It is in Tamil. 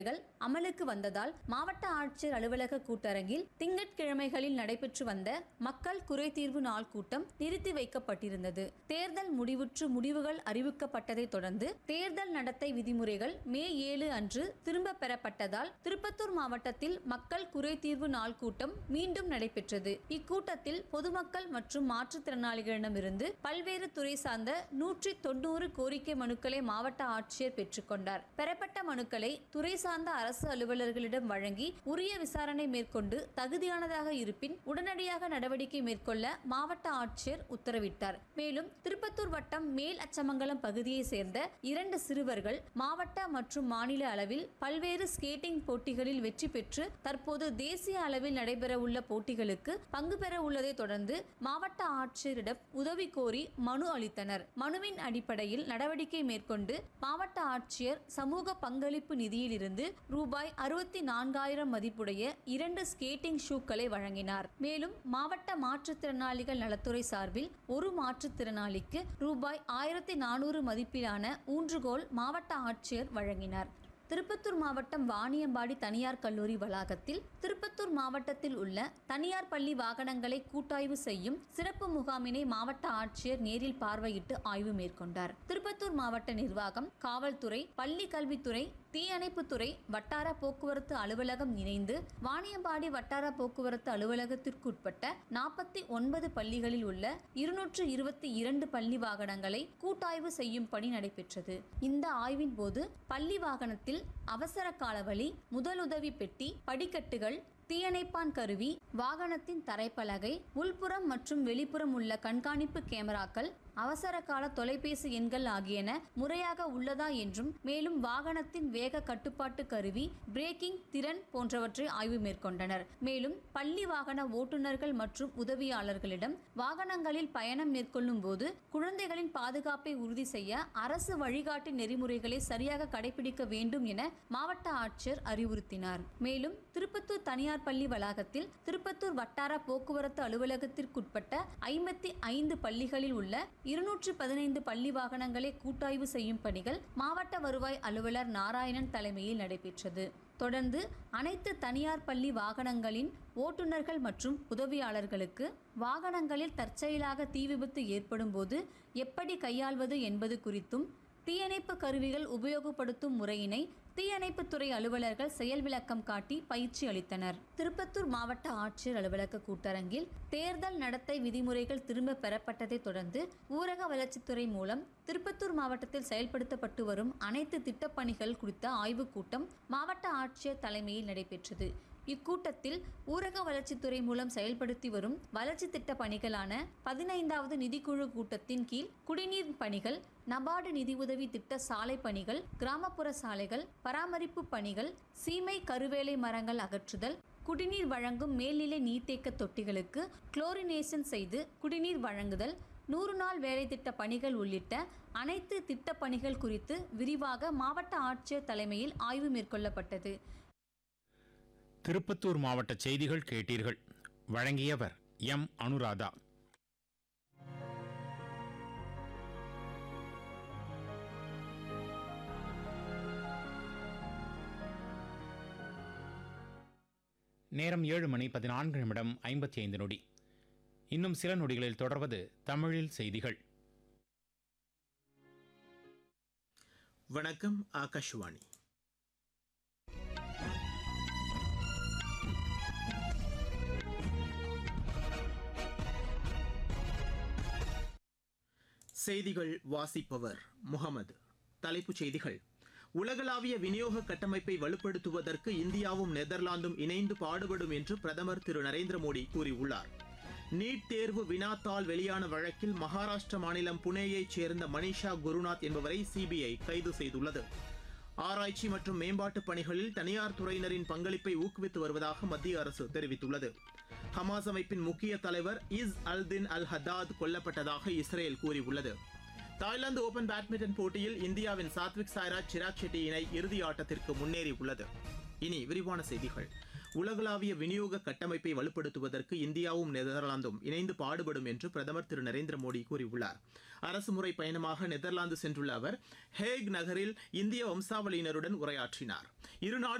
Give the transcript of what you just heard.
அமலுக்கு வந்ததால் மாவட்ட ஆட்சியர் அலுவலக கூட்டரங்கில் திங்கட்கிழமைகளில் நடைபெற்று வந்த மக்கள் குறைதீர்வு நாள் கூட்டம் நிறுத்தி வைக்கப்பட்டிருந்தது தேர்தல் முடிவுற்று முடிவுகள் அறிவிக்கப்பட்டதைத் தொடர்ந்து தேர்தல் நடத்தை விதிமுறைகள் மே ஏழு அன்று திரும்ப பெறப்பட்டதால் திருப்பத்தூர் மாவட்டத்தில் மக்கள் குறைதீர்வு நாள் கூட்டம் மீண்டும் நடைபெற்றது இக்கூட்டத்தில் பொதுமக்கள் மற்றும் மாற்றுத்திறனாளிகளிடமிருந்து பல்வேறு துறை சார்ந்த நூற்றி தொண்ணூறு கோரிக்கை மனுக்களை மாவட்ட ஆட்சியர் பெற்றுக்கொண்டார் பெறப்பட்ட மனுக்களை துறை சார்ந்த அரசு அலுவலர்களிடம் வழங்கி உரிய விசாரணை மேற்கொண்டு தகுதியானதாக இருப்பின் உடனடியாக நடவடிக்கை மேற்கொள்ள மாவட்ட ஆட்சியர் உத்தரவிட்டார் மேலும் திருப்பத்தூர் வட்டம் மேல் அச்சமங்கலம் பகுதியை சேர்ந்த இரண்டு சிறுவர்கள் மாவட்ட மற்றும் மாநில அளவில் பல்வேறு ஸ்கேட்டிங் போட்டிகளில் வெற்றி பெற்று தற்போது தேசிய அளவில் நடைபெறவுள்ள போட்டிகளுக்கு பங்கு பெற உள்ளதை தொடர்ந்து மாவட்ட ஆட்சியரிடம் உதவி கோரி மனு அளித்தனர் மனுவின் அடிப்படையில் நடவடிக்கை மேற்கொண்டு மாவட்ட ஆட்சியர் சமூக பங்களிப்பு நிதியிலிருந்து ரூபாய் அறுபத்தி நான்காயிரம் மதிப்புடைய இரண்டு ஸ்கேட்டிங் ஷூக்களை வழங்கினார் மேலும் மாவட்ட மாற்றுத்திறனாளிகள் நலத்துறை சார்பில் ஒரு மாற்றுத்திறனாளிக்கு ரூபாய் ஆயிரத்தி நானூறு மதிப்பிலான ஊன்றுகோல் மாவட்ட ஆட்சியர் வழங்கினார் திருப்பத்தூர் மாவட்டம் வாணியம்பாடி தனியார் கல்லூரி வளாகத்தில் திருப்பத்தூர் மாவட்டத்தில் உள்ள தனியார் பள்ளி வாகனங்களை கூட்டாய்வு செய்யும் சிறப்பு முகாமினை மாவட்ட ஆட்சியர் நேரில் பார்வையிட்டு ஆய்வு மேற்கொண்டார் திருப்பத்தூர் மாவட்ட நிர்வாகம் காவல்துறை பள்ளி கல்வித்துறை தீயணைப்புத்துறை வட்டார போக்குவரத்து அலுவலகம் இணைந்து வாணியம்பாடி வட்டார போக்குவரத்து அலுவலகத்திற்குட்பட்ட நாற்பத்தி ஒன்பது பள்ளிகளில் உள்ள இருநூற்று இருபத்தி இரண்டு பள்ளி வாகனங்களை கூட்டாய்வு செய்யும் பணி நடைபெற்றது இந்த ஆய்வின் போது பள்ளி வாகனத்தில் அவசர காலவழி முதலுதவி பெட்டி படிக்கட்டுகள் தீயணைப்பான் கருவி வாகனத்தின் தரைப்பலகை உள்புறம் மற்றும் வெளிப்புறம் உள்ள கண்காணிப்பு கேமராக்கள் அவசர கால தொலைபேசி எண்கள் ஆகியன முறையாக உள்ளதா என்றும் மேலும் வாகனத்தின் வேக கட்டுப்பாட்டு கருவி பிரேக்கிங் திறன் போன்றவற்றை ஆய்வு மேற்கொண்டனர் மேலும் பள்ளி வாகன ஓட்டுநர்கள் மற்றும் உதவியாளர்களிடம் வாகனங்களில் பயணம் மேற்கொள்ளும் போது குழந்தைகளின் பாதுகாப்பை உறுதி செய்ய அரசு வழிகாட்டு நெறிமுறைகளை சரியாக கடைபிடிக்க வேண்டும் என மாவட்ட ஆட்சியர் அறிவுறுத்தினார் மேலும் திருப்பத்தூர் தனியார் பள்ளி வளாகத்தில் திருப்பத்தூர் வட்டார போக்குவரத்து அலுவலகத்திற்குட்பட்ட ஐம்பத்தி ஐந்து பள்ளிகளில் உள்ள இருநூற்று பதினைந்து பள்ளி வாகனங்களை கூட்டாய்வு செய்யும் பணிகள் மாவட்ட வருவாய் அலுவலர் நாராயணன் தலைமையில் நடைபெற்றது தொடர்ந்து அனைத்து தனியார் பள்ளி வாகனங்களின் ஓட்டுநர்கள் மற்றும் உதவியாளர்களுக்கு வாகனங்களில் தற்செயலாக தீ விபத்து ஏற்படும் போது எப்படி கையாள்வது என்பது குறித்தும் தீயணைப்பு கருவிகள் உபயோகப்படுத்தும் முறையினை தீயணைப்புத்துறை அலுவலர்கள் செயல் விளக்கம் காட்டி பயிற்சி அளித்தனர் திருப்பத்தூர் மாவட்ட ஆட்சியர் அலுவலக கூட்டரங்கில் தேர்தல் நடத்தை விதிமுறைகள் திரும்ப பெறப்பட்டதைத் தொடர்ந்து ஊரக வளர்ச்சித்துறை மூலம் திருப்பத்தூர் மாவட்டத்தில் செயல்படுத்தப்பட்டு வரும் அனைத்து திட்டப்பணிகள் குறித்த ஆய்வுக் கூட்டம் மாவட்ட ஆட்சியர் தலைமையில் நடைபெற்றது இக்கூட்டத்தில் ஊரக வளர்ச்சித்துறை மூலம் செயல்படுத்தி வரும் வளர்ச்சி திட்ட பணிகளான பதினைந்தாவது நிதிக்குழு கூட்டத்தின் கீழ் குடிநீர் பணிகள் நபார்டு நிதியுதவி திட்ட சாலை பணிகள் கிராமப்புற சாலைகள் பராமரிப்பு பணிகள் சீமை கருவேலை மரங்கள் அகற்றுதல் குடிநீர் வழங்கும் மேல்நிலை நீர்த்தேக்க தொட்டிகளுக்கு குளோரினேஷன் செய்து குடிநீர் வழங்குதல் நூறு நாள் வேலை திட்ட பணிகள் உள்ளிட்ட அனைத்து திட்ட பணிகள் குறித்து விரிவாக மாவட்ட ஆட்சியர் தலைமையில் ஆய்வு மேற்கொள்ளப்பட்டது திருப்பத்தூர் மாவட்ட செய்திகள் கேட்டீர்கள் வழங்கியவர் எம் அனுராதா நேரம் ஏழு மணி பதினான்கு நிமிடம் ஐம்பத்தி ஐந்து நொடி இன்னும் சில நொடிகளில் தொடர்வது தமிழில் செய்திகள் வணக்கம் ஆகாஷ்வாணி செய்திகள் வாசிப்பவர் முகமது தலைப்புச் செய்திகள் உலகளாவிய விநியோக கட்டமைப்பை வலுப்படுத்துவதற்கு இந்தியாவும் நெதர்லாந்தும் இணைந்து பாடுபடும் என்று பிரதமர் திரு நரேந்திர மோடி கூறியுள்ளார் நீட் தேர்வு வினாத்தாள் வெளியான வழக்கில் மகாராஷ்டிர மாநிலம் புனேயைச் சேர்ந்த மனிஷா குருநாத் என்பவரை சிபிஐ கைது செய்துள்ளது ஆராய்ச்சி மற்றும் மேம்பாட்டுப் பணிகளில் தனியார் துறையினரின் பங்களிப்பை ஊக்குவித்து வருவதாக மத்திய அரசு தெரிவித்துள்ளது ஹமாஸ் அமைப்பின் முக்கிய தலைவர் இஸ் அல்தின் அல் ஹத்தாத் கொல்லப்பட்டதாக இஸ்ரேல் கூறியுள்ளது தாய்லாந்து ஓபன் பேட்மிண்டன் போட்டியில் இந்தியாவின் சாத்விக் சாய்ராஜ் சிராக் ஷெட்டி இணை இறுதி ஆட்டத்திற்கு முன்னேறியுள்ளது இனி விரிவான செய்திகள் உலகளாவிய விநியோக கட்டமைப்பை வலுப்படுத்துவதற்கு இந்தியாவும் நெதர்லாந்தும் இணைந்து பாடுபடும் என்று பிரதமர் திரு நரேந்திர மோடி கூறியுள்ளார் அரசுமுறை பயணமாக நெதர்லாந்து சென்றுள்ள அவர் ஹேக் நகரில் இந்திய வம்சாவளியினருடன் உரையாற்றினார் இரு